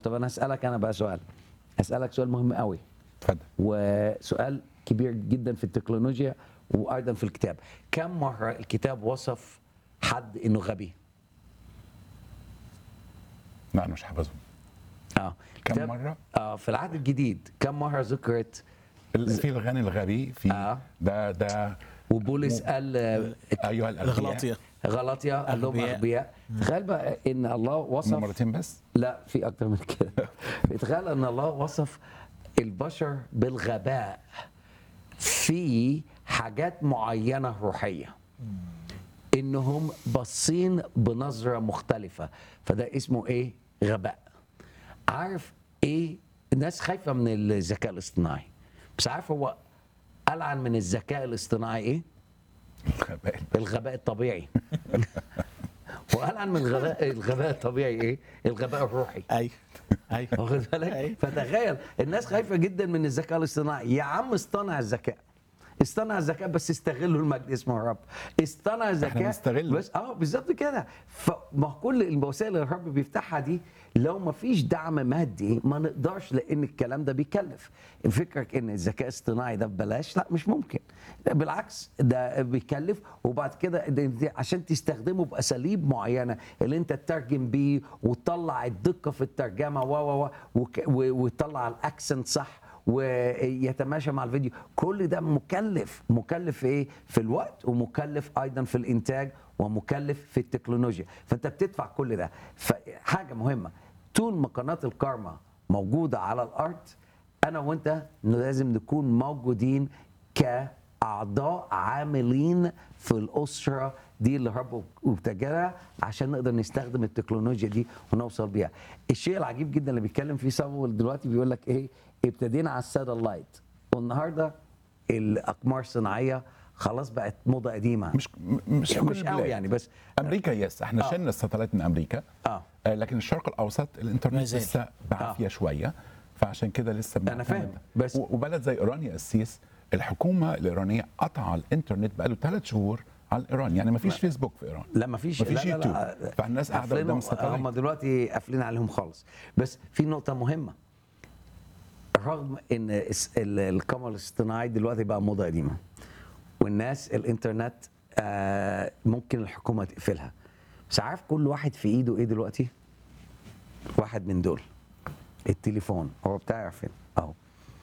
طب انا اسالك انا بقى سؤال اسالك سؤال مهم قوي اتفضل وسؤال كبير جدا في التكنولوجيا وايضا في الكتاب كم مره الكتاب وصف حد انه غبي لا انا مش حافظهم اه كم كتاب- مرة؟ اه في العهد الجديد كم مره ذكرت ال- في الغني الغبي في آه. ده ده وبولس قال آه، ايها الاغبياء الغلاطية غلطيا قال لهم أغبياء. اغبياء تخيل بقى ان الله هم وصف مرتين بس لا في اكتر من كده تخيل ان الله وصف البشر بالغباء في حاجات معينه روحيه انهم باصين بنظره مختلفه فده اسمه ايه غباء عارف ايه الناس خايفه من الذكاء الاصطناعي بس عارف هو العن من الذكاء الاصطناعي ايه الغباء الغباء الطبيعي والعن من الغباء الغباء الطبيعي ايه الغباء الروحي ايوه ايوه واخد بالك أيوة. فتخيل الناس خايفه جدا من الذكاء الاصطناعي يا عم اصطنع الذكاء اصطنع الذكاء بس استغلوا المجد اسمه الرب اصطنع الذكاء بنستغله. بس اه بالظبط كده فما هو كل الوسائل اللي الرب بيفتحها دي لو ما فيش دعم مادي ما نقدرش لان الكلام ده بيكلف فكرك ان الذكاء الاصطناعي ده ببلاش لا مش ممكن لا بالعكس ده بيكلف وبعد كده ده- ده عشان تستخدمه باساليب معينه اللي انت تترجم بيه وتطلع الدقه في الترجمه و و و وك- و- وتطلع الاكسنت صح ويتماشى مع الفيديو كل ده مكلف مكلف في ايه في الوقت ومكلف ايضا في الانتاج ومكلف في التكنولوجيا فانت بتدفع كل ده فحاجه مهمه طول ما قناه الكارما موجوده على الارض انا وانت لازم نكون موجودين كاعضاء عاملين في الاسره دي اللي رب ابتكرها عشان نقدر نستخدم التكنولوجيا دي ونوصل بيها. الشيء العجيب جدا اللي بيتكلم فيه صابول دلوقتي بيقول لك ايه؟ ابتدينا على الساتلايت والنهارده الاقمار الصناعيه خلاص بقت موضه قديمه مش م- مش في مش كل قوي البلاد. يعني بس امريكا يس احنا آه. شلنا الساتلايت من امريكا اه آه، لكن الشرق الاوسط ما الانترنت زال. لسه بعافيه شويه فعشان كده لسه أنا بنعتمد. فاهم، بس- و- وبلد زي ايران يا قسيس الحكومه الايرانيه قطع الانترنت بقاله ثلاث شهور على ايران يعني ما فيش فيسبوك في ايران لا ما فيش مفيش لا لا يوتيوب. لا فالناس قاعدة قافلينهم- قدام الستلايت. هم دلوقتي قافلين عليهم خالص بس في نقطه مهمه رغم ان الس- ال- القمر الاصطناعي دلوقتي بقى موضه قديمه والناس الانترنت آه، ممكن الحكومه تقفلها بس عارف كل واحد في ايده ايه دلوقتي واحد من دول التليفون هو بتاعي فين اهو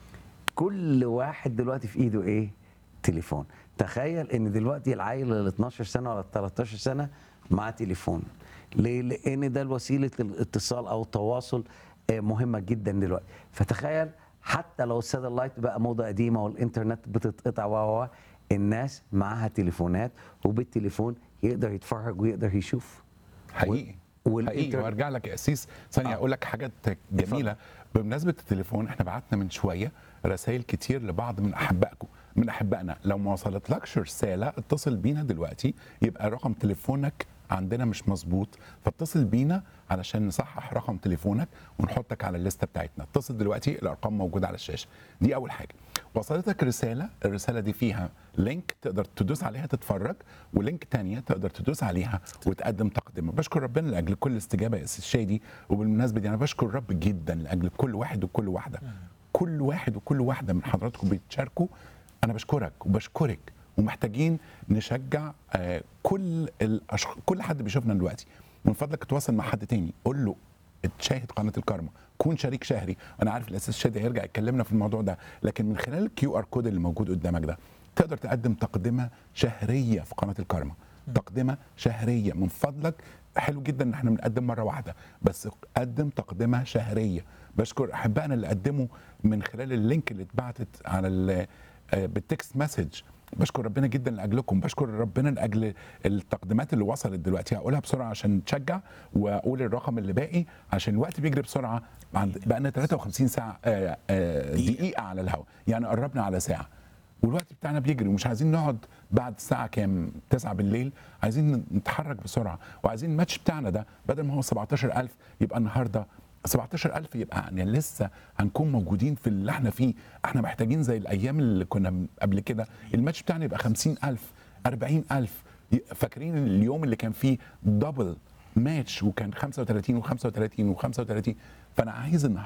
كل واحد دلوقتي في ايده ايه تليفون تخيل ان دلوقتي العيل ال 12 سنه ولا 13 سنه معاه تليفون ليه لان ده وسيله الاتصال او التواصل آه، مهمه جدا دلوقتي فتخيل حتى لو الساتلايت بقى موضه قديمه والانترنت بتتقطع و و- الناس معاها تليفونات وبالتليفون يقدر يتفرج ويقدر يشوف حقيقي والإنتر- حقيقي وارجع لك يا اسيس ثانيه آه. اقول لك حاجات جميله بمناسبه التليفون احنا بعتنا من شويه رسائل كتير لبعض من احبائكم من احبائنا لو ما وصلتلكش رساله اتصل بينا دلوقتي يبقى رقم تليفونك عندنا مش مظبوط فاتصل بينا علشان نصحح رقم تليفونك ونحطك على الليسته بتاعتنا اتصل دلوقتي الارقام موجوده على الشاشه دي اول حاجه وصلتك رساله الرساله دي فيها لينك تقدر تدوس عليها تتفرج ولينك تانية تقدر تدوس عليها وتقدم تقدمه بشكر ربنا لاجل كل استجابه يا استاذ شادي وبالمناسبه دي انا بشكر الرب جدا لاجل كل واحد وكل واحده كل واحد وكل واحده من حضراتكم بيتشاركوا انا بشكرك وبشكرك ومحتاجين نشجع آه، كل الأشخ... كل حد بيشوفنا دلوقتي من فضلك اتواصل مع حد تاني قول له تشاهد قناه الكارما كون شريك شهري انا عارف الاساس شادي هيرجع يكلمنا في الموضوع ده لكن من خلال الكيو ار كود اللي موجود قدامك ده تقدر تقدم تقدمه شهريه في قناه الكارما تقدمه شهريه من فضلك حلو جدا ان احنا بنقدم مره واحده بس قدم تقدمه شهريه بشكر احبائنا اللي قدموا من خلال اللينك اللي اتبعتت على ال- آه، بالتكست مسج بشكر ربنا جدا لاجلكم بشكر ربنا لاجل التقديمات اللي وصلت دلوقتي هقولها بسرعه عشان تشجع واقول الرقم اللي باقي عشان الوقت بيجري بسرعه عند بقى 53 ساعه آه، آه، دقيقه على الهواء يعني قربنا على ساعه والوقت بتاعنا بيجري ومش عايزين نقعد بعد الساعة كام 9 بالليل عايزين نتحرك بسرعة وعايزين الماتش بتاعنا ده بدل ما هو 17000 يبقى النهاردة 17000 يبقى يعني لسه هنكون موجودين في اللي احنا فيه احنا محتاجين زي الأيام اللي كنا من قبل كده الماتش بتاعنا يبقى 50000 40000 فاكرين اليوم اللي كان فيه دبل ماتش وكان 35 و35 و35 فانا عايز النهارده